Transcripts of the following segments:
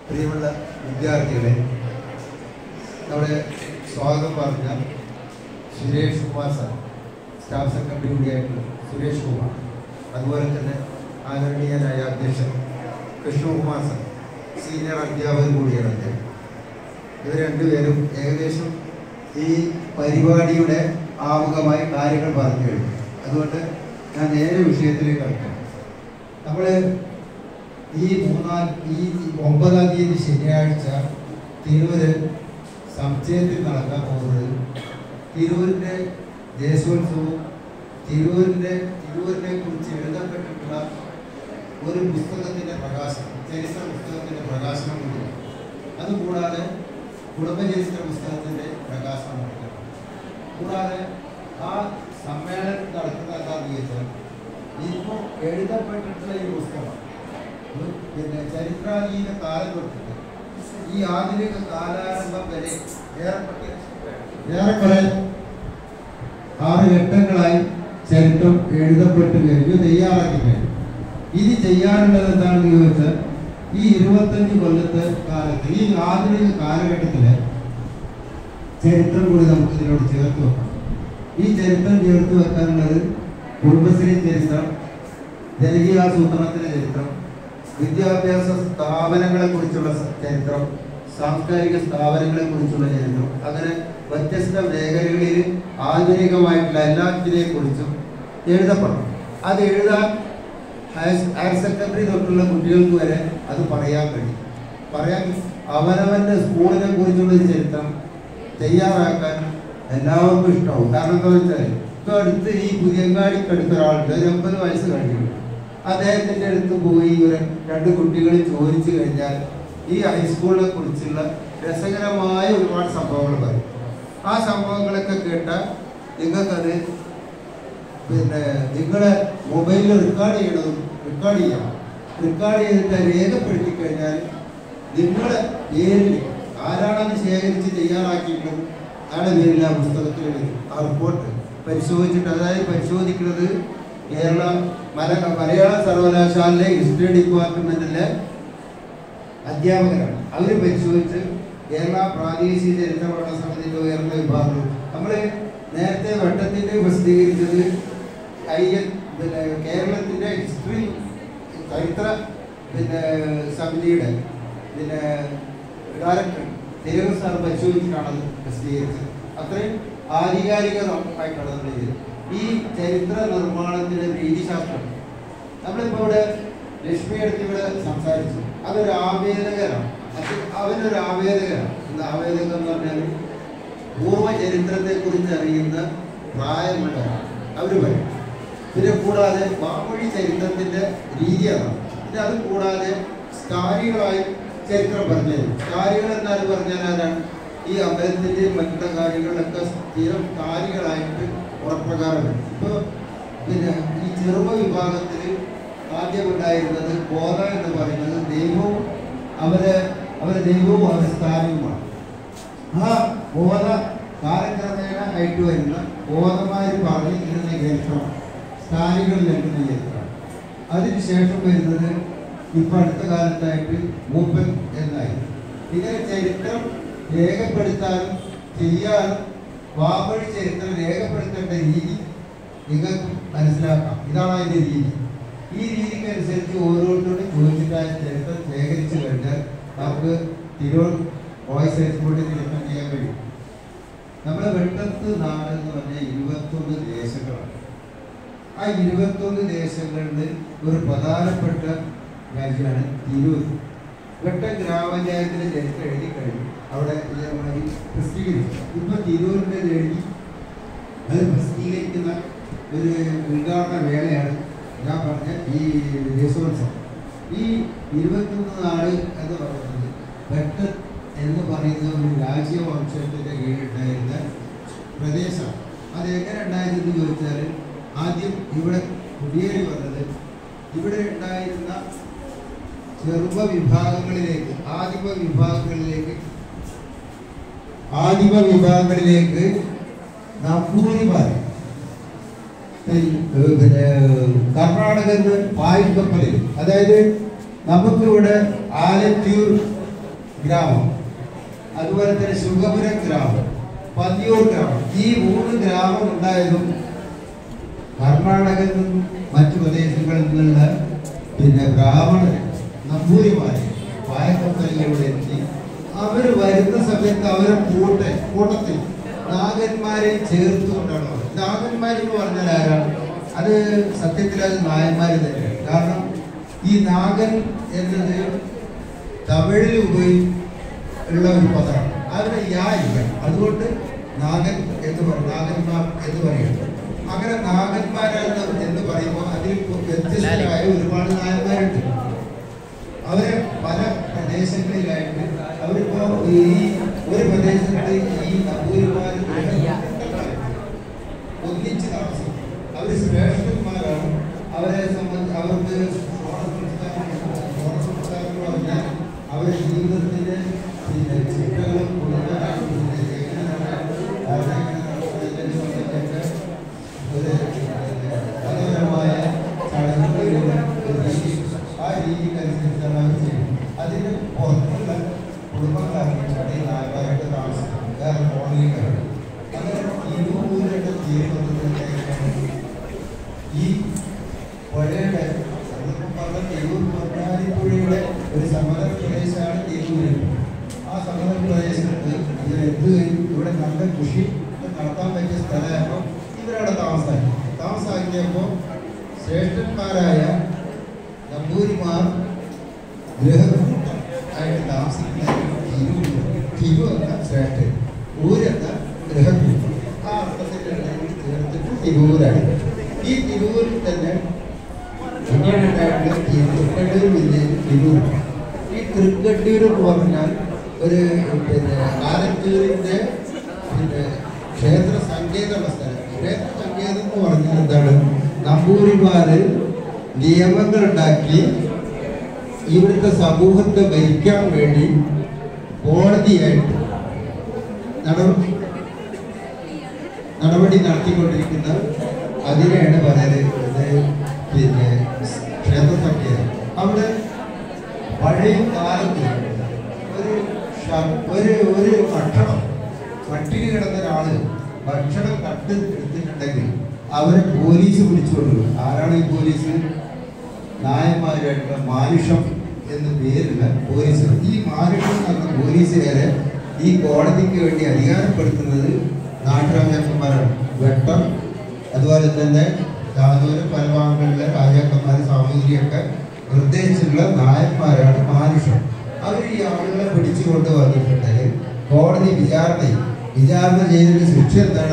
പ്രിയമുള്ള വിദ്യാർത്ഥികളെ നമ്മുടെ സ്വാഗതം പറഞ്ഞ Suresh Kumar sir staff secretary കൂടിയായിട്ടുള്ള സുരേഷ് കുമാർ അതുപോലെ തന്നെ ആദരണീയനായ അധ്യക്ഷൻ കൃഷ്ണകുമാർ സാർ സീനിയർ അധ്യാപകൻ കൂടിയാണ് അദ്ദേഹം ഇവർ രണ്ടുപേരും ഏകദേശം ഈ പരിപാടിയുടെ ആമുഖമായി കാര്യങ്ങൾ പറഞ്ഞു കഴിഞ്ഞു അതുകൊണ്ട് ഞാൻ നേരെ വിഷയത്തിലേക്ക് കടക്കാം നമ്മൾ ഈ മൂന്നാം ഈ ഒമ്പതാം തീയതി ശനിയാഴ്ച തിരൂര് സംശയത്തിൽ നടക്കാൻ പോകുന്നത് തിരൂരിൻ്റെ ദേശോത്സവവും തിരൂരിൻ്റെ തിരൂരിനെ കുറിച്ച് എഴുതപ്പെട്ടിട്ടുള്ള ഒരു പുസ്തകത്തിൻ്റെ പ്രകാശനം ചരിത്ര പുസ്തകത്തിൻ്റെ പ്രകാശനം കൂടിയാണ് അതുകൂടാതെ കുടുംബചരിത്ര പുസ്തകത്തിൻ്റെ പ്രകാശനം നടക്കണം കൂടാതെ ആ സമ്മേളനം നടക്കുന്ന എന്താണെന്ന് ചോദിച്ചാൽ ഇപ്പോൾ എഴുതപ്പെട്ടിട്ടുള്ള ഈ പുസ്തകം ഒരു പിന്നെ ചരിത്രാതീത കാലം തൊട്ടിട്ട് ഈ ആധുനിക കാലാരംഭം വരെ ഏറെപ്പെട്ട് ഏറെക്കുറെ ആറ് ഘട്ടങ്ങളായി ചരിത്രം എഴുതപ്പെട്ട് കഴിഞ്ഞു തയ്യാറാക്കി കഴിഞ്ഞു ഇത് ചെയ്യാനുള്ളത് എന്താണെന്ന് ചോദിച്ചാൽ ഈ ഇരുപത്തഞ്ച് കൊല്ലത്തെ കാലത്ത് ഈ ആധുനിക കാലഘട്ടത്തിലെ ചരിത്രം കൂടി നമുക്ക് ഇതിനോട് ചേർത്ത് വെക്കണം ഈ ചരിത്രം ചേർത്ത് വെക്കാനുള്ളത് കുടുംബശ്രീ ചരിത്രം ജനകീയാസൂത്രണത്തിന്റെ ചരിത്രം വിദ്യാഭ്യാസ സ്ഥാപനങ്ങളെ കുറിച്ചുള്ള ചരിത്രം സാംസ്കാരിക സ്ഥാപനങ്ങളെ കുറിച്ചുള്ള ചരിത്രം അങ്ങനെ വ്യത്യസ്ത മേഖലകളിൽ ആധുനികമായിട്ടുള്ള എല്ലാത്തിനെ കുറിച്ചും എഴുതപ്പെടണം അത് എഴുതാൻ ഹയർ ഹയർ സെക്കൻഡറി തൊട്ടുള്ള കുട്ടികൾക്ക് വരെ അത് പറയാൻ കഴിയും പറയാൻ അവനവന്റെ സ്കൂളിനെ കുറിച്ചുള്ള ഒരു ചരിത്രം തയ്യാറാക്കാൻ എല്ലാവർക്കും ഇഷ്ടമാവും കാരണം എന്താ വെച്ചാൽ ഇപ്പൊ അടുത്ത് ഈ പുതിയങ്ങാടിക്ക് അടുത്ത ഒരാളുണ്ട് ഒരു ഒമ്പത് വയസ്സ് കഴിഞ്ഞു അദ്ദേഹത്തിന്റെ അടുത്ത് പോയി ഒരു രണ്ട് കുട്ടികൾ ചോദിച്ചു കഴിഞ്ഞാൽ ഈ ഹൈസ്കൂളിനെ കുറിച്ചുള്ള രസകരമായ ഒരുപാട് സംഭവങ്ങൾ പറയും ആ സംഭവങ്ങളൊക്കെ കേട്ടാൽ നിങ്ങൾക്കത് പിന്നെ നിങ്ങളെ മൊബൈലിൽ റെക്കോർഡ് ചെയ്യണതും റെക്കോർഡ് ചെയ്യാം റെക്കോർഡ് ചെയ്തിട്ട് അത് രേഖപ്പെടുത്തി കഴിഞ്ഞാൽ നിങ്ങളെ പേരിൽ ആരാണത് ശേഖരിച്ച് തയ്യാറാക്കിയിട്ടുള്ളത് അയാളുടെ പേരിൽ ആ പുസ്തകത്തിൽ വരും ആ റിപ്പോർട്ട് പരിശോധിച്ചിട്ട് അതായത് പരിശോധിക്കുന്നത് കേരള മല മലയാള സർവകലാശാലയിലെ ഹിസ്റ്ററി ഡിപ്പാർട്ട്മെന്റിലെ അധ്യാപകരാണ് അവർ പരിശോധിച്ച് കേരള പ്രാദേശിക ചരിത്ര പഠന സമിതിയുടെ ഉയർന്ന വിഭാഗം നമ്മൾ നേരത്തെ വട്ടത്തിൻ്റെ പ്രസിദ്ധീകരിച്ചത് ഐ എൻ പിന്നെ കേരളത്തിൻ്റെ ഹിസ്റ്ററി ചരിത്ര പിന്നെ സമിതിയുടെ പിന്നെ ഡയറക്ടർ തിരുവ സാർ പരിശോധിച്ചിട്ടാണ് അത് പ്രസിദ്ധീകരിച്ചത് അത്രയും ആധികാരികമായിട്ടാണ് നമ്മൾ ചെയ്തത് ഈ ചരിത്ര നിർമ്മാണത്തിൻ്റെ രീതിശാസ്ത്രം നമ്മളിപ്പോൾ ഇവിടെ ലക്ഷ്മി അടുത്ത് ഇവിടെ സംസാരിച്ചു അതൊരു ആവേദകരാണ് അത് അവനൊരു ആവേദകരാണ് എന്താ ആവേദകം എന്ന് പറഞ്ഞാൽ പൂർവ്വ ചരിത്രത്തെ കുറിച്ച് അറിയുന്ന പ്രായമുള്ളവരാണ് അവർ പറയും പിന്നെ കൂടാതെ വാമൊഴി ചരിത്രത്തിന്റെ രീതി അതാണ് പിന്നെ അത് കൂടാതെ സ്ഥാനികളായി ചരിത്രം പറഞ്ഞത് സ്ഥാനികൾ എന്നാൽ പറഞ്ഞാൽ ആരാണ് ഈ അമ്പലത്തിന്റെയും മറ്റുള്ള കാര്യങ്ങളിലൊക്കെ സ്ഥിരം സ്ഥാനികളായിട്ട് ഉറപ്രകാരം വരും. ഇപ്പൊ പിന്നെ ഈ ചെറുപ്പ വിഭാഗത്തിൽ ആദ്യം ഉണ്ടായിരുന്നത് ബോധ എന്ന് പറയുന്നത് ദൈവവും അവരെ അവരെ ദൈവവും അവരെ സ്ഥാനവുമാണ് ആ ബോധ കാലക്രമേണ ആയിട്ട് വരുന്ന ബോധമായി പറഞ്ഞിരുന്ന ചരിത്രമാണ് സ്ഥാനികളിൽ നിൽക്കുന്ന ചരിത്രമാണ് അതിനുശേഷം വരുന്നത് ഇപ്പൊ അടുത്ത കാലത്തായിട്ട് മൂപ്പൻ എന്നായി ഇങ്ങനെ ചരിത്രം രേഖപ്പെടുത്താനും ചെയ്യാനും വാമൊഴി ചരിത്രം രേഖപ്പെടുത്തേണ്ട രീതി നിങ്ങൾക്ക് മനസ്സിലാക്കാം ഇതാണ് അതിന്റെ രീതി ഈ രീതിക്ക് അനുസരിച്ച് ഓരോരുത്തരോടും ചോദിച്ചിട്ടായ ചരിത്രം ശേഖരിച്ചു കഴിഞ്ഞാൽ നമുക്ക് തിരൂർ വോയിസ് എക്സ്പോർട്ടിൽ ചരിത്രം ചെയ്യാൻ കഴിയും നമ്മുടെ വെട്ടത്ത് നാട് എന്ന് പറഞ്ഞാൽ ഇരുപത്തൊന്ന് ദേശങ്ങളാണ് ആ ഇരുപത്തൊന്ന് ദേശങ്ങളിൽ ഒരു പ്രധാനപ്പെട്ട രാജ്യമാണ് തിരൂർ വെട്ടം ഗ്രാമപഞ്ചായത്തിലെ ചരിത്രം എഴുതി കഴിഞ്ഞു അവിടെ ഇതേമാതിരി പ്രസിദ്ധീകരിച്ചു ഇപ്പൊ തിരൂരിൻ്റെ എഴുതി അത് പ്രസിദ്ധീകരിക്കുന്ന ഒരു ഉദ്ഘാടന വേളയാണ് ഞാൻ പറഞ്ഞ ഈ രസോത്സവം ഈ ഇരുപത്തൊന്ന് നാട് എന്ന് പറയുന്നത് വെട്ട എന്ന് പറയുന്ന ഒരു രാജ്യവംശത്തിൻ്റെ കീഴിലുണ്ടായിരുന്ന പ്രദേശമാണ് അത് എങ്ങനെ ഉണ്ടായതെന്ന് ചോദിച്ചാൽ ആദ്യം ഇവിടെ കുടിയേറി വന്നത് ഇവിടെ ഉണ്ടായിരുന്ന ചെറുപ്പ വിഭാഗങ്ങളിലേക്ക് ആദിമ വിഭാഗങ്ങളിലേക്ക് ആദിമ വിഭാഗങ്ങളിലേക്ക് നമ്പൂതിരിമാർ പിന്നെ കർണാടകത്തിൽ പായ്ക്കപ്പലിൽ അതായത് നമുക്കിവിടെ ആലത്തൂർ ഗ്രാമം അതുപോലെ തന്നെ ശുഗപുരം ഗ്രാമം പതിയൂർ ഗ്രാമം ഈ മൂന്ന് ഗ്രാമം ഉണ്ടായതും കർണാടകയിൽ നിന്നും മറ്റു പ്രദേശങ്ങളിൽ നിന്നുള്ള പിന്നെ ബ്രാഹ്മണർ നമ്പൂരിമാരെ വായക്കപ്പലിലൂടെ എത്തി അവർ വരുന്ന സമയത്ത് അവരെ കൂട്ട കൂട്ടത്തിൽ നാഗന്മാരെ ചേർത്തുകൊണ്ടാണ് വന്നത്. നാഗന്മാരെന്ന് പറഞ്ഞാൽ ആരാണ് അത് സത്യത്തിൽ അത് നായന്മാർ തന്നെയാണ് കാരണം ഈ നാഗൻ എന്നത് തമിഴിൽ ഉപയോഗി ഉള്ള ഒരു പദമാണ് അവിടെ യാ ഇല്ല അതുകൊണ്ട് നാഗൻ എന്ന് പറയും നാഗന്മാർ എന്ന് പറയുന്നത് അങ്ങനെ നാഗന്മാരെന്ന് എന്ന് പറയുമ്പോൾ അതിൽ വ്യത്യസ്തരായ ഒരുപാട് നായന്മാരുണ്ട് അവരെ പല പ്രദേശങ്ങളിലായിട്ട് അവരിപ്പോ ഈ ഒരു പ്രദേശത്ത് ഈ നമ്പൂരിമാർ ഒന്നിച്ച് താമസിക്കും അവർ ശ്രേഷ്ഠന്മാരാണ് അവരെ സംബന്ധി അവർക്ക് ഓണസംസ്കാരം ഓണസംസ്കാരം എന്ന് പറഞ്ഞാൽ അവരുടെ ജീവിതത്തിന്റെ പിന്നെ ചിട്ടകളും കുടുംബങ്ങളും പിന്നെ എങ്ങനെയാണ് അവരെ എങ്ങനെ നടത്തുന്നതിനെ സംബന്ധിച്ചൊക്കെ ഒരു മതപരമായ ചടങ്ങുകളിലൂടെ ഒരു രീതി ആ രീതിക്കനുസരിച്ചാണ് അവർ ചെയ്യുന്നത് അതിന് പുറത്തുള്ള കുടുംബക്കാരാണ് ഈ നായകരായിട്ട് താമസിക്കുന്നത് വേറെ കോളനിക്കാരാണ് അങ്ങനെ ഇരുപൂരുടെ ജീവിതത്തിലേക്ക് ഈ പുഴയുടെ നമ്മളിപ്പോൾ പറഞ്ഞ തിരൂർ പൊന്നാരിപ്പുഴയുടെ ഒരു സമതല പ്രദേശമാണ് തിരൂര് ആ സമതല പ്രദേശത്ത് ഇവർ എത്തുകയും ഇവിടെ നല്ല കൃഷി നടത്താൻ പറ്റിയ സ്ഥലമായപ്പോൾ ഇവരവിടെ താമസാക്കി താമസാക്കിയപ്പോൾ ശ്രേഷ്ഠന്മാരായ നമ്പൂരിമാർ ഗൃഹകൂട്ടം ആയിട്ട് താമസിക്കുന്ന തിരു തിരു എന്ന ശ്രേഷ്ഠൻ ഊരെന്ന ഗൃഹകൂട്ടം ആ അർത്ഥത്തിൽ ചേർത്തിട്ട് തിരൂരാണ് ഈ തിരൂരിൽ തന്നെ പിന്നീടുണ്ടായിട്ടുള്ള ഈ തൃക്കട്ടൂർ വില്ലേജ് തിരൂർ ഈ തൃക്കട്ടൂർ എന്ന് പറഞ്ഞാൽ ഒരു പിന്നെ ആലത്തൂരിൻ്റെ പിന്നെ ക്ഷേത്ര സങ്കേതമുള്ള സ്ഥലം ക്ഷേത്ര സങ്കേതം എന്ന് പറഞ്ഞാൽ എന്താണ് നമ്പൂരിമാര് നിയമങ്ങൾ ഉണ്ടാക്കി ഇവിടുത്തെ സമൂഹത്തെ ഭരിക്കാൻ വേണ്ടി കോടതിയായിട്ട് നടപടി നടപടി നടത്തിക്കൊണ്ടിരിക്കുന്ന അതിനെയാണ് പറയുന്നത് ഇത് പിന്നെ ക്ഷേത്ര സങ്കേതം അവിടെ പഴയ കാലത്ത് ഒരു ശ- ഒരു ഒരു ഭക്ഷണം പട്ടിണി കിടന്ന ഒരാള് ഭക്ഷണം കട്ട് എടുത്തിട്ടുണ്ടെങ്കിൽ അവരെ പോലീസ് പിടിച്ചുകൊണ്ടുപോകും ആരാണ് ഈ പോലീസ് നായന്മാരായിട്ടുള്ള മാനുഷം എന്ന് പേരുള്ള പോലീസ് ഈ മാനുഷം എന്ന പോലീസുകാരെ ഈ കോടതിക്ക് വേണ്ടി അധികാരപ്പെടുത്തുന്നത് നാട്ടുരാജാക്കന്മാരാണ് വെട്ടം അതുപോലെ തന്നെ ദാനൂര് പല ഭാഗങ്ങളിലെ രാജാക്കന്മാർ സാമൂതിരിയൊക്കെ നിർദ്ദേശിച്ചിട്ടുള്ള നായന്മാരാണ് മാനുഷം അവർ ഈ ആളുകളെ പിടിച്ചുകൊണ്ട് വന്നിട്ടുണ്ടെങ്കിൽ കോടതി വിചാരണ ചെയ്യും. വിചാരണ ചെയ്തിട്ട് ശിക്ഷ എന്താണ്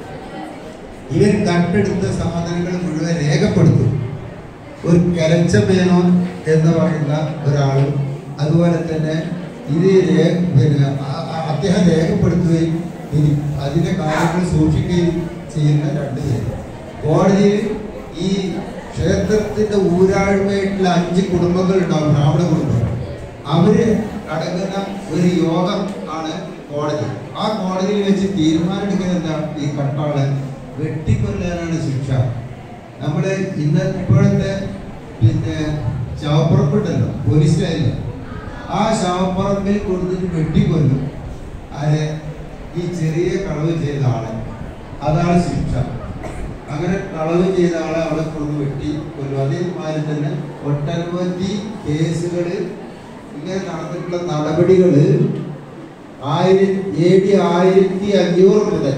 ഇവർ കണ്ടെടുത്ത സാധനങ്ങൾ മുഴുവൻ രേഖപ്പെടുത്തും ഒരു കരച്ച മേനോൻ എന്ന് പറയുന്ന ഒരാളും അതുപോലെ തന്നെ ഇത് രേ- പിന്നെ ആ- ആ- അദ്ദേഹം രേഖപ്പെടുത്തുകയും ഇനി അതിന്റെ കാര്യങ്ങൾ സൂക്ഷിക്കുകയും ചെയ്യുന്ന രണ്ട് പേര് കോടതിയിൽ ഈ ക്ഷേത്രത്തിന്റെ ഊരാഴ്മയായിട്ടുള്ള അഞ്ച് കുടുംബങ്ങൾ ഉണ്ടാവും ബ്രാഹ്മണ കുടുംബം അവര് അടങ്ങുന്ന ഒരു യോഗം ആണ് കോടതി ആ കോടതിയിൽ വെച്ച് തീരുമാനമെടുക്കുന്നത് എന്താ ഈ കട്ടാളെ വെട്ടിക്കൊല്ലാനാണ് ശിക്ഷ നമ്മള് ഇന്ന് ഇപ്പോഴത്തെ പിന്നെ ശവപ്പുറപ്പുണ്ടല്ലോ പോലീസ് സ്റ്റേഷനിൽ ആ ശവപ്പുറമ്പിൽ കൊടുത്തിട്ട് വെട്ടിക്കൊല്ലും ആരെ ഈ ചെറിയ കളവ് ചെയ്ത ആളെ അതാണ് ശിക്ഷ അങ്ങനെ കളവ് ചെയ്ത ആളെ അവിടെ കൊണ്ട് വെട്ടി കൊല്ലും അതേമാതിരി തന്നെ ഒട്ടനവധി കേസുകൾ ഇങ്ങനെ നടന്നിട്ടുള്ള നടപടികൾ ആയിരത്തി എ ഡി ആയിരത്തി അഞ്ഞൂറ് മുതൽ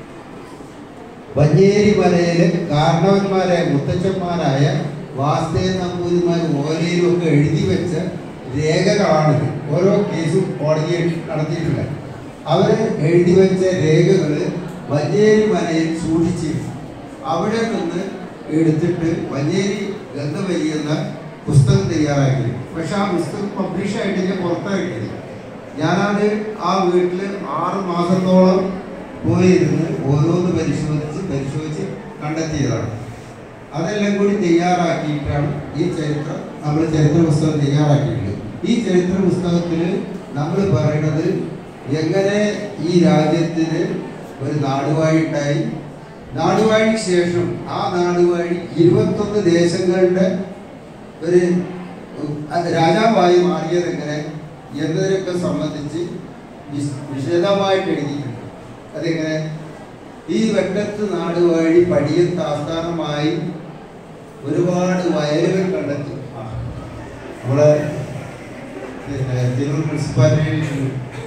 വഞ്ചേരി മലയിലെ കാരണവന്മാരായ മുത്തച്ഛന്മാരായ വാസ്തേവ നമ്പൂതിരിമാർ ഓലയിലും ഒക്കെ എഴുതി വെച്ച രേഖകളാണ് ഇത്. ഓരോ കേസും കോടതിയിൽ നടത്തിയിട്ടില്ല അവർ എഴുതി വെച്ച രേഖകൾ വഞ്ചേരി മലയിൽ സൂക്ഷിച്ചിരുന്നു അവിടെ നിന്ന് എടുത്തിട്ട് വഞ്ചേരി ഗന്ധവലി എന്ന പുസ്തകം തയ്യാറാക്കി പക്ഷെ ആ പുസ്തകം പബ്ലിഷ് ആയിട്ടില്ല പുറത്തായിട്ടില്ല ഞാനത് ആ വീട്ടിൽ ആറ് മാസത്തോളം പോയിരുന്ന് ഓരോന്ന് പരിശോധിച്ച് പരിശോധിച്ച് കണ്ടെത്തിയതാണ് അതെല്ലാം കൂടി തയ്യാറാക്കിയിട്ടാണ് ഈ ചരിത്രം നമ്മൾ ചരിത്ര പുസ്തകം തയ്യാറാക്കിയിട്ടുള്ളത് ഈ ചരിത്ര പുസ്തകത്തിൽ നമ്മൾ പറയുന്നത് എങ്ങനെ ഈ രാജ്യത്തിന് ഒരു നാടുവാഴി ഉണ്ടായി നാടുവാഴിക്ക് ശേഷം ആ നാടുവാഴി ഇരുപത്തൊന്ന് ദേശങ്ങളുടെ ഒരു ഉം, അത് രാജാവായി മാറിയത് എങ്ങനെ എന്നതിനൊക്കെ സംബന്ധിച്ച് വിശ- വിശദമായിട്ട് എഴുതിയിട്ടുണ്ട് അതെങ്ങനെ ഈ വെട്ടത്ത് നാട് വഴി പടിയത്ത് ആസ്ഥാനമായി ഒരുപാട് വയലുകൾ കണ്ടെത്തി ആ, നമ്മളെ പിന്നെ തിരൂർ മുനിസിപ്പാലിറ്റിയിൽ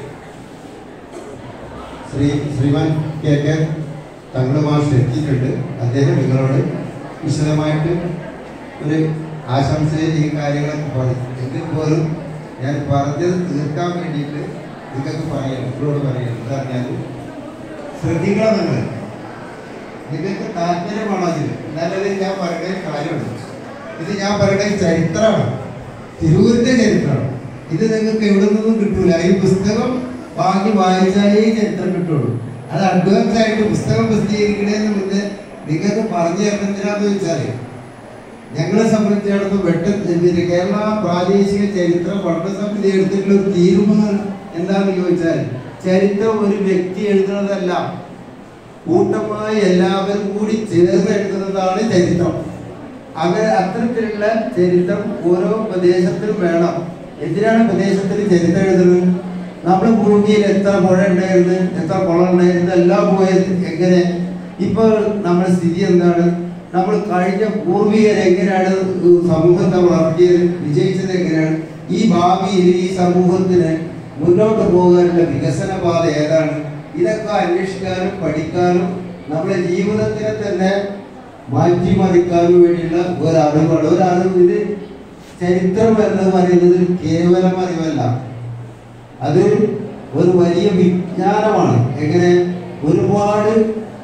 ശ്രീ ശ്രീമാൻ കെ കെ തങ്ങൾ മാഷ് എത്തിയിട്ടുണ്ട് അദ്ദേഹം നിങ്ങളോട് വിശദമായിട്ട് ഒരു ആശംസയിൽ ഈ കാര്യങ്ങളൊക്കെ പറയും എങ്കിൽ പോലും ഞാൻ പറഞ്ഞത് തീർക്കാൻ വേണ്ടിയിട്ട് നിങ്ങൾക്ക് പറയാം നിങ്ങളോട് പറയാം എന്താ പറഞ്ഞാൽ ശ്രദ്ധിക്കണം നിങ്ങൾ നിങ്ങൾക്ക് താല്പര്യമാണോ അതിൽ എന്നാലത് ഞാൻ പറയുന്ന കാര്യമുണ്ട് ഇത് ഞാൻ പറയുന്ന ചരിത്രമാണ് തിരൂരിന്റെ ചരിത്രമാണ് ഇത് നിങ്ങൾക്ക് എവിടെ നിന്നും കിട്ടൂല ഈ പുസ്തകം വാങ്ങി വായിച്ചാലേ ഈ ചരിത്രം കിട്ടുള്ളൂ അത് അഡ്വാൻസ് ആയിട്ട് പുസ്തകം പ്രസിദ്ധീകരിക്കണേന്ന് മുന്നേ നിങ്ങൾക്ക് പറഞ്ഞു തരണം എന്തിനാന്ന് ചോദിച്ചാല് ഞങ്ങളെ സംബന്ധിച്ചിടത്തോളം വെട്ട പിന്നെ കേരള പ്രാദേശിക ചരിത്ര പഠന സമിതി എടുത്തിട്ടുള്ള ഒരു തീരുമാനം എന്താണെന്ന് ചോദിച്ചാൽ ചരിത്രം ഒരു വ്യക്തി എഴുതുന്നതല്ല കൂട്ടമായി എല്ലാവരും കൂടി ചേർന്ന് എഴുതുന്നതാണ് ചരിത്രം അങ്ങനെ അത്തരത്തിലുള്ള ചരിത്രം ഓരോ പ്രദേശത്തിലും വേണം എന്തിനാണ് പ്രദേശത്തിൽ ചരിത്രം എഴുതുന്നത് നമ്മുടെ ഭൂമിയിൽ എത്ര പുഴ ഉണ്ടായിരുന്നു എത്ര കുളം ഉണ്ടായിരുന്നു എല്ലാം പോയത് എങ്ങനെ ഇപ്പോൾ നമ്മുടെ സ്ഥിതി എന്താണ് നമ്മൾ കഴിഞ്ഞ പൂർവികർ എങ്ങനെയാണ് സമൂഹത്തെ വളർത്തിയത് വിജയിച്ചത് എങ്ങനെയാണ് ഈ ഭാവിയിൽ ഈ സമൂഹത്തിന് മുന്നോട്ട് പോകാനുള്ള വികസന പാത ഏതാണ് ഇതൊക്കെ അന്വേഷിക്കാനും പഠിക്കാനും നമ്മുടെ ജീവിതത്തിനെ തന്നെ മാറ്റിമറിക്കാനും വേണ്ടിയുള്ള ഒരു അറിവാണ് ഒരു അറിവ് ഇത് ചരിത്രം എന്ന് പറയുന്നത് കേവലം അറിവല്ല അത് ഒരു വലിയ വിജ്ഞാനമാണ് എങ്ങനെ ഒരുപാട്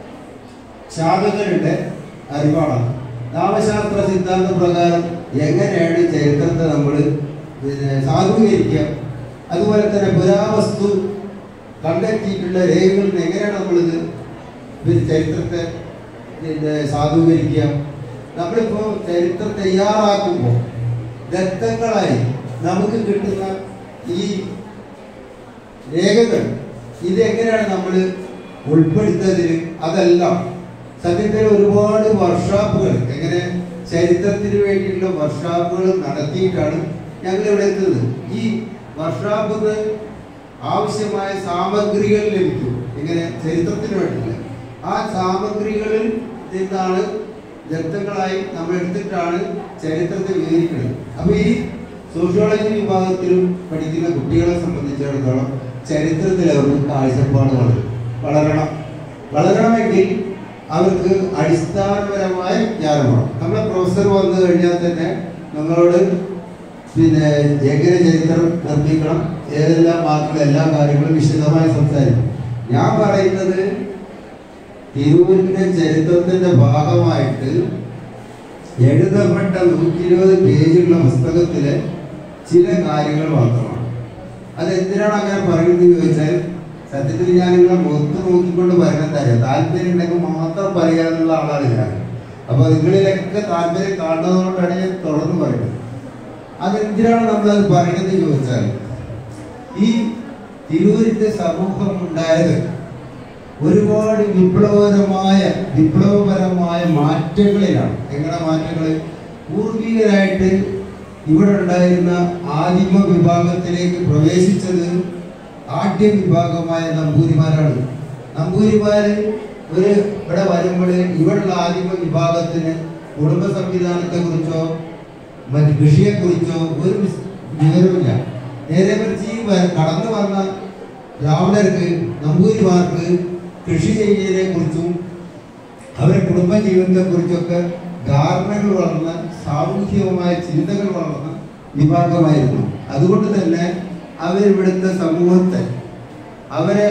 ശാഖകളുടെ അറിവാണ് നാമശാസ്ത്ര സിദ്ധാന്ത പ്രകാരം എങ്ങനെയാണ് ചരിത്രത്തെ നമ്മൾ പിന്നെ സാധൂകരിക്കുക അതുപോലെ തന്നെ പുരാവസ്തു കണ്ടെത്തിയിട്ടുള്ള രേഖകളിൽ എങ്ങനെയാണ് നമ്മളിത് പിന്നെ ചരിത്രത്തെ പിന്നെ സാധൂകരിക്കുക നമ്മളിപ്പോൾ ചരിത്രം തയ്യാറാക്കുമ്പോൾ ദത്തങ്ങളായി നമുക്ക് കിട്ടുന്ന ഈ രേഖകൾ ഇതെങ്ങനെയാണ് നമ്മൾ ഉൾപ്പെടുത്തതിൽ അതെല്ലാം സത്യത്തിൽ ഒരുപാട് വർക്ക്ഷോപ്പുകൾ എങ്ങനെ ചരിത്രത്തിന് വേണ്ടിയിട്ടുള്ള വർക്ക്ഷോപ്പുകൾ നടത്തിയിട്ടാണ് ഞങ്ങൾ ഇവിടെ എത്തുന്നത് ഈ വർക്ക്ഷോപ്പിന് ആവശ്യമായ സാമഗ്രികൾ ലഭിക്കും എങ്ങനെ ചരിത്രത്തിന് വേണ്ടിയില്ല ആ സാമഗ്രികളിൽ നിന്നാണ് ദത്തങ്ങളായി നമ്മൾ എടുത്തിട്ടാണ് ചരിത്രത്തെ വിവരിക്കുന്നത് അപ്പൊ ഈ സോഷ്യോളജി വിഭാഗത്തിലും പഠിക്കുന്ന കുട്ടികളെ സംബന്ധിച്ചിടത്തോളം ചരിത്രത്തിൽ അവർക്ക് കാഴ്ചപ്പാട് വളരും വളരണം വളരണമെങ്കിൽ അവർക്ക് അടിസ്ഥാനപരമായ ജ്ഞാനം വേണം നമ്മളെ പ്രൊഫസർ വന്നു കഴിഞ്ഞാൽ തന്നെ നമ്മളോട് പിന്നെ എങ്ങനെ ചരിത്രം നിർമ്മിക്കണം ഏതെല്ലാം മാർക്കുകൾ എല്ലാ കാര്യങ്ങളും വിശദമായി സംസാരിക്കും ഞാൻ പറയുന്നത് തിരൂരിന്റെ ചരിത്രത്തിന്റെ ഭാഗമായിട്ട് എഴുതപ്പെട്ട നൂറ്റി ഇരുപത് പേജുള്ള പുസ്തകത്തിലെ ചില കാര്യങ്ങൾ മാത്രമാണ് അത് എന്തിനാണ് അങ്ങനെ പറയുന്നത് ചോദിച്ചാൽ സത്യത്തിൽ ഞാൻ നിങ്ങളെ മുഖത്ത് നോക്കിക്കൊണ്ട് പറയുന്നത് അറിയാം താല്പര്യം ഉണ്ടെങ്കിൽ മാത്രം പറയാനുള്ള ആളാണ് ഞാൻ അപ്പൊ നിങ്ങളിലൊക്കെ താല്പര്യം കാണുന്നതുകൊണ്ടാണ് ഞാൻ തുടർന്ന് പറയുന്നത് അതെന്തിനാണ് നമ്മളത് പറയുന്നത് ചോദിച്ചാൽ ഈ തിരൂരിന്റെ സമൂഹം ഉണ്ടായത് ഒരുപാട് വിപ്ലവകരമായ വിപ്ലവപരമായ മാറ്റങ്ങളിലാണ് എങ്ങനെ മാറ്റങ്ങൾ പൂർവികരായിട്ട് ഇവിടെ ഉണ്ടായിരുന്ന ആദിമ വിഭാഗത്തിലേക്ക് പ്രവേശിച്ചത് ആദ്യ വിഭാഗമായ നമ്പൂരിമാരാണ് നമ്പൂരിമാര് ഒരു ഇവിടെ വരുമ്പോൾ ഇവിടെയുള്ള ആദിമ വിഭാഗത്തിന് കുടുംബ സംവിധാനത്തെ കുറിച്ചോ മറ്റ് കൃഷിയെ കുറിച്ചോ ഒരു വിസ്- വിവരവുമില്ല നേരെ മറിച്ച് ഈ വ- കടന്നു വന്ന ബ്രാഹ്മണർക്ക് നമ്പൂരിമാർക്ക് കൃഷി ചെയ്യുന്നതിനെ കുറിച്ചും അവരുടെ കുടുംബ ജീവിതത്തെ കുറിച്ചൊക്കെ ധാരണകൾ വളർന്ന സാമൂഹികമായ ചിന്തകൾ വളർന്ന വിഭാഗമായിരുന്നു അതുകൊണ്ട് തന്നെ അവരിവിടുത്തെ സമൂഹത്തെ അവരെ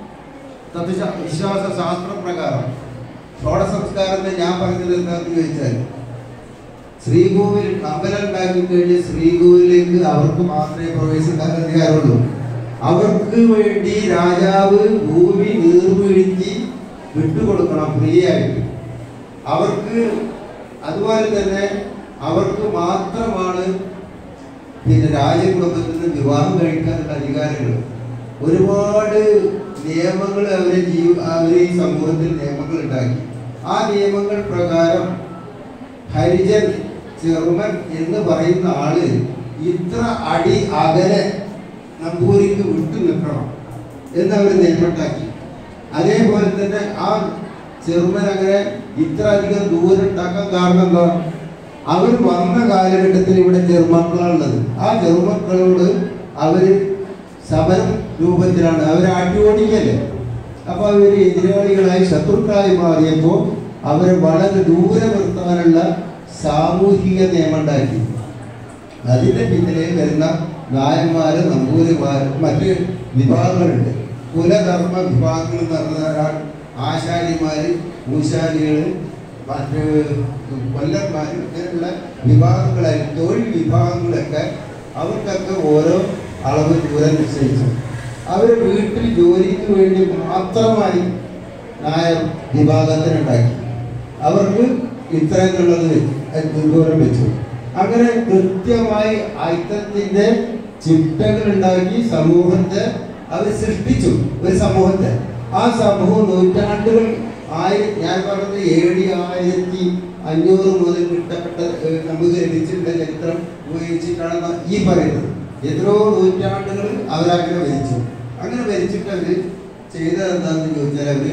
തത്വശാ വിശ്വാസ ശാസ്ത്രപ്രകാരം ഷോഡ സംസ്കാരത്തെ ഞാൻ പറഞ്ഞത് എന്താണെന്ന് ചോദിച്ചാൽ ശ്രീകോവിൽ അമ്പലം ഉണ്ടാക്കി കഴിഞ്ഞ് ശ്രീകോവിലേക്ക് അവർക്ക് മാത്രമേ പ്രവേശിക്കാൻ അധികാരമുള്ളൂ അവർക്ക് വേണ്ടി രാജാവ് ഭൂമി നീർവീഴ്ത്തി വിട്ടുകൊടുക്കണം ഫ്രീ ആയിട്ട് അവർക്ക് അതുപോലെ തന്നെ അവർക്ക് മാത്രമാണ് പിന്നെ രാജകുടുംബത്തിൽ നിന്ന് വിവാഹം കഴിക്കാനുള്ള അധികാരങ്ങൾ ഒരുപാട് നിയമങ്ങൾ അവരെ ജീവ അവർ ഈ സമൂഹത്തിൽ നിയമങ്ങൾ ഉണ്ടാക്കി ആ നിയമങ്ങൾ പ്രകാരം ഹരിജൻ ചെറുമൻ എന്ന് പറയുന്ന ആള് ഇത്ര അടി അകലെ നമ്പൂരിക്ക് വിട്ടു നിൽക്കണം എന്നവർ നിയമണ്ടാക്കി അതേപോലെ തന്നെ ആ ചെറുമൻ അങ്ങനെ ഇത്ര അധികം ദൂരം ഉണ്ടാക്കാൻ കാരണം എന്താ അവർ വന്ന കാലഘട്ടത്തിൽ ഇവിടെ ചെറുമക്കളാണുള്ളത് ആ ചെറുമക്കളോട് അവര് സമരം രൂപത്തിലാണ് അവർ ആട്ടിയോടിക്കല്ലേ അപ്പൊ അവർ എതിരാളികളായി ശത്രുക്കളായി മാറിയപ്പോൾ അവരെ വളരെ ദൂരെ നിർത്താനുള്ള സാമൂഹിക നിയമം ഉണ്ടാക്കി അതിന്റെ പിന്നിലെ വരുന്ന നായന്മാര് നമ്പൂരിമാര് മറ്റ് വിഭാഗങ്ങളുണ്ട് കുലധർമ്മ വിഭാഗങ്ങൾ എന്ന് പറഞ്ഞാൽ ആശാരിമാര് പൂശാരികള് മറ്റ് കൊല്ലന്മാര് ഇങ്ങനെയുള്ള വിഭാഗങ്ങളായി തൊഴിൽ വിഭാഗങ്ങളൊക്കെ അവർക്കൊക്കെ ഓരോ അളവ് ദൂരം നിശ്ചയിച്ചു അവർ വീട്ടിൽ ജോലിക്ക് വേണ്ടി മാത്രമായി നായർ വിഭാഗത്തിനുണ്ടാക്കി അവർക്ക് ഇത്തരത്തിലുള്ളത് ദൂരം വെച്ചു അങ്ങനെ കൃത്യമായി ഐക്യത്തിന്റെ ചിട്ടകൾ ഉണ്ടാക്കി സമൂഹത്തെ അവർ സൃഷ്ടിച്ചു ഒരു സമൂഹത്തെ ആ സമൂഹം നൂറ്റാണ്ടുകൾ ആയി ഞാൻ പറഞ്ഞത് എ ഡി ആയിരത്തി അഞ്ഞൂറ് മുതൽ കിട്ടപ്പെട്ട ഏഹ്, നമുക്ക് ലഭിച്ചിട്ടുള്ള ചരിത്രം ഉപയോഗിച്ചിട്ടാണ് ഈ പറയുന്നത് എത്രയോ നൂറ്റാണ്ടുകൾ അവരങ്ങനെ ഭരിച്ചു അങ്ങനെ ഭരിച്ചിട്ട് അവര് ചെയ്തത് എന്താണെന്ന് ചോദിച്ചാൽ അവര്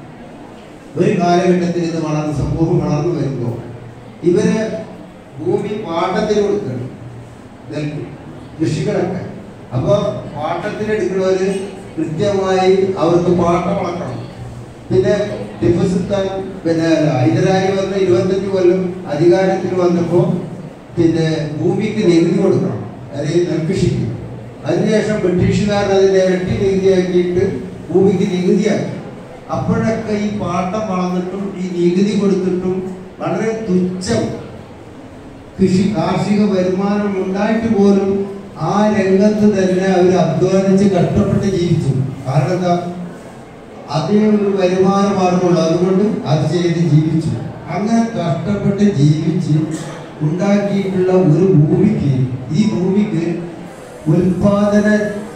ഒരു കാലഘട്ടത്തിൽ ഇത് വളർന്ന് സമൂഹം വളർന്നു വരുമ്പോൾ ഇവര് ഭൂമി പാട്ടത്തിന് കൊടുക്കണം നെൽക്ക് കൃഷികളൊക്കെ അപ്പോൾ പാട്ടത്തിന് എടുക്കുന്നവര് കൃത്യമായി അവർക്ക് പാട്ടം വളർത്തണം പിന്നെ ടിപ്പു സുൽത്താൻ പിന്നെ ഹൈദരാലി വന്ന ഇരുപത്തഞ്ച് കൊല്ലം അധികാരത്തിൽ വന്നപ്പോൾ പിന്നെ ഭൂമിക്ക് നികുതി കൊടുക്കണം അതായത് നെൽകൃഷിക്ക് അതിനുശേഷം ബ്രിട്ടീഷുകാർ അതിനെ ഇരട്ടി നികുതിയാക്കിയിട്ട് ഭൂമിക്ക് നികുതിയാക്കി അപ്പോഴൊക്കെ ഈ പാട്ടം വളർന്നിട്ടും ഈ നികുതി കൊടുത്തിട്ടും വളരെ തുച്ഛം കൃഷി കാർഷിക വരുമാനം ഉണ്ടായിട്ട് പോലും ആ രംഗത്ത് തന്നെ അവർ അധ്വാനിച്ച് കഷ്ടപ്പെട്ട് ജീവിച്ചു കാരണം എന്താ അതേ ഒരു വരുമാന മാർഗമുള്ളൂ അതുകൊണ്ട് അത് ചെയ്ത് ജീവിച്ചു അങ്ങനെ കഷ്ടപ്പെട്ട് ജീവിച്ച് ഉണ്ടാക്കിയിട്ടുള്ള ഒരു ഭൂമിക്ക് ഈ ഭൂമിക്ക് ഉൽപാദന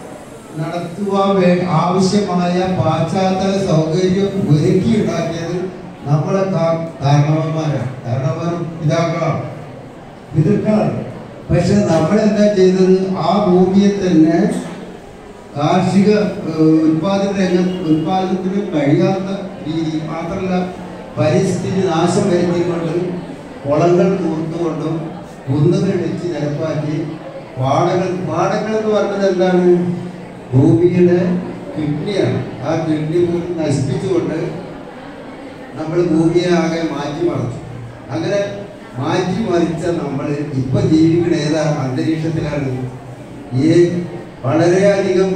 നടത്തുവാൻ വേ ആവശ്യമായ പാശ്ചാത്തല സൗകര്യം ഒരുക്കി ഉണ്ടാക്കിയത് നമ്മളെ കാ- കാരണവന്മാരാണ് കാരണവന്മാരും പിതാക്കളാണ് പിതൃക്കളാണ് പക്ഷെ നമ്മളെന്താ ചെയ്തത് ആ ഭൂമിയെ തന്നെ കാർഷിക ഏഹ്, ഉൽപാദന രംഗം ഉൽപാദനത്തിന് കഴിയാത്ത രീതി മാത്രമല്ല പരിസ്ഥിതി നാശം വരുത്തിക്കൊണ്ട് കുളങ്ങൾ തൂർത്തുകൊണ്ടും കുന്നുകൾ വെച്ച് നിരപ്പാക്കി പാടകൾ പാടങ്ങൾ എന്ന് പറഞ്ഞത് എന്താണ് ഭൂമിയുടെ കിഡ്നിയാണ് ആ കിഡ്നി പോലും നശിപ്പിച്ചുകൊണ്ട് നമ്മൾ ഭൂമിയെ ആകെ മാറ്റി മറിച്ചു അങ്ങനെ മാറ്റി മറിച്ച നമ്മൾ ഇപ്പൊ ജീവിക്കുന്ന ഏതാ അന്തരീക്ഷത്തിലാണ് ഈ വളരെയധികം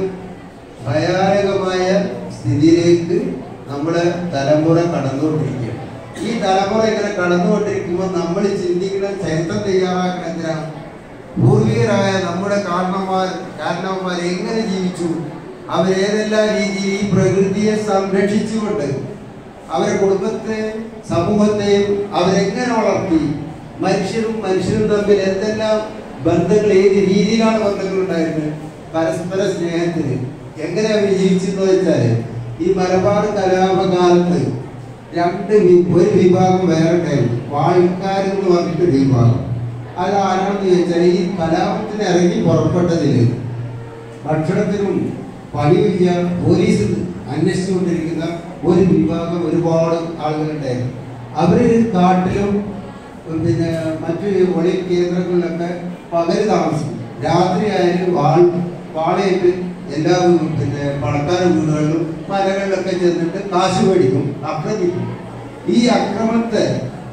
ഭയാനകമായ സ്ഥിതിയിലേക്ക് നമ്മുടെ തലമുറ കടന്നുകൊണ്ടിരിക്കുകയാണ് ഈ തലമുറ ഇങ്ങനെ കടന്നുകൊണ്ടിരിക്കുമ്പോൾ നമ്മൾ ചിന്തിക്കുന്ന ചരിത്രം തയ്യാറാക്കുന്ന എന്തിനാണ് പൂർവികരായ നമ്മുടെ കാരണന്മാർ കാരണവന്മാർ എങ്ങനെ ജീവിച്ചു അവരേതെല്ലാം രീതിയിൽ ഈ പ്രകൃതിയെ സംരക്ഷിച്ചുകൊണ്ട് അവരെ കുടുംബത്തെ സമൂഹത്തെയും അവരെങ്ങനെ വളർത്തി മനുഷ്യരും മനുഷ്യരും തമ്മിൽ എന്തെല്ലാം ബന്ധങ്ങൾ ഏത് രീതിയിലാണ് ബന്ധങ്ങൾ ഉണ്ടായിരുന്നത് പരസ്പര സ്നേഹത്തിന് എങ്ങനെ അവർ ജീവിച്ചെന്ന് വെച്ചാൽ ഈ മലബാർ കലാപകാലത്ത് രണ്ട് വി- ഒരു വിഭാഗം വേറെ ഉണ്ടായിരുന്നു വാഴക്കാരെന്ന് പറഞ്ഞിട്ട് ഒരു വിഭാഗം അത് ആരാണെന്ന് ചോദിച്ചാൽ ഈ കലാപത്തിന് ഇറങ്ങി പുറപ്പെട്ടതിൽ ഭക്ഷണത്തിനും പണിയില്ല പോലീസ് അന്വേഷിച്ചുകൊണ്ടിരിക്കുന്ന ഒരു വിഭാഗം ഒരുപാട് ആളുകളുണ്ടായിരുന്നു അവര് കാട്ടിലും പിന്നെ മറ്റു ഒളി കേന്ദ്രങ്ങളിലൊക്കെ പകല് താമസിക്കും രാത്രി ആയാലും വാൾ വാളയിട്ട് എല്ലാ വീ- പിന്നെ പണക്കാര വീടുകളിലും മലകളിലൊക്കെ ചെന്നിട്ട് കാശ് മേടിക്കും ആക്രമിക്കും ഈ അക്രമത്തെ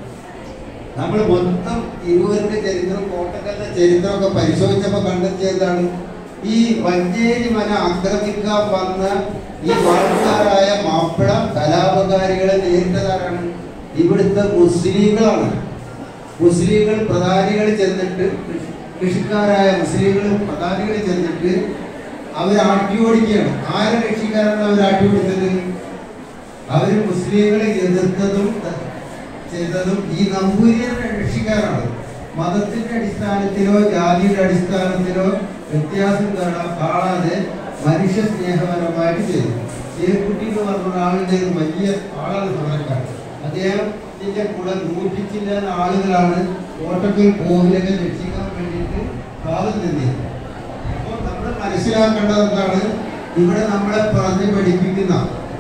നമ്മൾ മൊത്തം ഇരുവരുടെ ചരിത്രം കോട്ടക്കലിന്റെ ചരിത്രമൊക്കെ പരിശോധിച്ചപ്പോൾ കണ്ടെത്തിയതാണ് ഈ വഞ്ചേരി മന ആക്രമിക്കാൻ വന്ന ഈ വാൾക്കാരായ മാപ്പിള കലാപകാരികളെ നേരിട്ടതാരാണ് ഇവിടുത്തെ മുസ്ലിങ്ങളാണ് മുസ്ലിങ്ങൾ പ്രധാനികൾ ചെന്നിട്ട് കൃഷിക്കാരായ മുസ്ലിങ്ങൾ പ്രധാനികൾ ചെന്നിട്ട് അവർ ആട്ടിയോടിക്കുകയാണ് ആരെ രക്ഷിക്കാനാണ് അവർ ആട്ടിയോടിച്ചത് അവർ മുസ്ലിങ്ങളെ എതിർത്തതും ചെയ്തതും ഈ നമ്പൂരിയെ രക്ഷിക്കാനാണ് മതത്തിന്റെ അടിസ്ഥാനത്തിലോ ജാതിയുടെ അടിസ്ഥാനത്തിലോ വ്യത്യാസം കാണാ- കാണാതെ മനുഷ്യ സ്നേഹപരമായിട്ട് ചെയ്തു ചേക്കുട്ടി എന്ന് പറഞ്ഞ ഒരാളുടെ ഒരു വലിയ ആളാണ് സമരക്കാരൻ അദ്ദേഹത്തിന്റെ കൂടെ നൂറ്റി ചില്ലാൻ ആളുകളാണ് കോട്ടക്കൽ കോവിലൊക്കെ രക്ഷിക്കാൻ വേണ്ടിയിട്ട് കാവൽ നിന്നിരുന്നത് അപ്പോൾ നമ്മുടെ മനസ്സിലാക്കേണ്ടത് എന്താണ് ഇവിടെ നമ്മളെ പറഞ്ഞ് പഠിപ്പിക്കുന്ന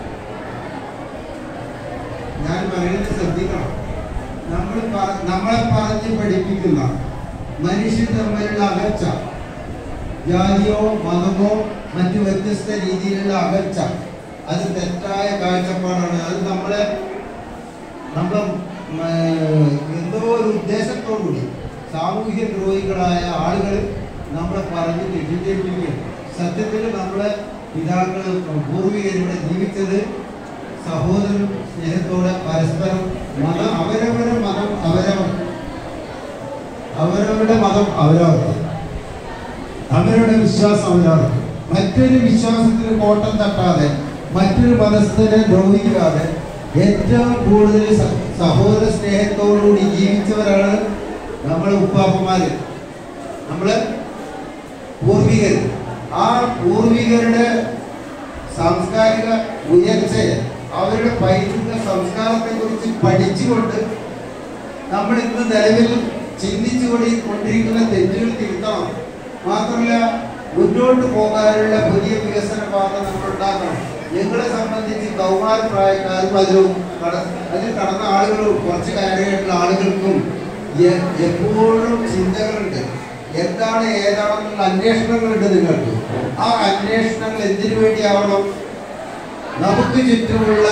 ഞാൻ പറയുന്നത് ശ്രദ്ധിക്കണം നമ്മൾ പറ- നമ്മളെ പറഞ്ഞ് പഠിപ്പിക്കുന്ന മനുഷ്യർ തമ്മിലുള്ള അകൽച്ച ജാതിയോ മതമോ മറ്റു വ്യത്യസ്ത രീതിയിലുള്ള അകൽച്ച അത് തെറ്റായ കാഴ്ചപ്പാടാണ് അത് നമ്മളെ നമ്മൾ എന്തോ ഒരു ഉദ്ദേശത്തോടുകൂടി സാമൂഹ്യ ദ്രോഹികളായ ആളുകൾ നമ്മളെ പറഞ്ഞ് തെറ്റിദ്ധരിപ്പിക്കുകയും സത്യത്തിൽ നമ്മളെ പിതാക്കൾ പൂർവികരിവിടെ ജീവിച്ചത് സഹോദരൻ സ്നേഹത്തോടെ പരസ്പരം മതം അവരവരുടെ മതം അവരവർ അവരവരുടെ മതം അവരവർക്ക് അവരുടെ വിശ്വാസം അവരവർക്ക് മറ്റൊരു വിശ്വാസത്തിന് കോട്ടം തട്ടാതെ മറ്റൊരു മതസ്ഥനെ ദ്രോഹിക്കാതെ ഏറ്റവും കൂടുതൽ സ- സഹോദര സ്നേഹത്തോടുകൂടി ജീവിച്ചവരാണ് നമ്മളെ ഉപ്പാപ്പന്മാര് നമ്മള് പൂർവികർ ആ പൂർവികരുടെ സാംസ്കാരിക ഉയർച്ചയെ അവരുടെ പൈതൃക സംസ്കാരത്തെ കുറിച്ച് പഠിച്ചുകൊണ്ട് നമ്മൾ ഇന്ന് നിലവിൽ ചിന്തിച്ചു കൊണ്ടി- കൊണ്ടിരിക്കുന്ന തെറ്റുകൾ തിരുത്തണം മാത്രമല്ല മുന്നോട്ട് പോകാനുള്ള പുതിയ വികസന പാത നമ്മൾ ഉണ്ടാക്കണം ഞങ്ങളെ സംബന്ധിച്ച് കൗമാര പ്രായക്കാരും അതിലും കട- അതിൽ കടന്ന ആളുകളും കുറച്ച് കാലഘട്ടത്തിലുള്ള ആളുകൾക്കും എ- എപ്പോഴും ചിന്തകളുണ്ട് എന്താണ് ഏതാണെന്നുള്ള അന്വേഷണങ്ങളുണ്ട് നിങ്ങൾക്ക് ആ അന്വേഷണങ്ങൾ എന്തിനു വേണ്ടിയാവണം നമുക്ക് ചുറ്റുമുള്ള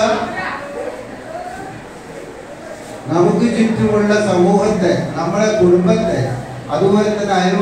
നമുക്ക് ചുറ്റുമുള്ള സമൂഹത്തെ നമ്മുടെ കുടുംബത്തെ അതുപോലെ തന്നെ അയൽ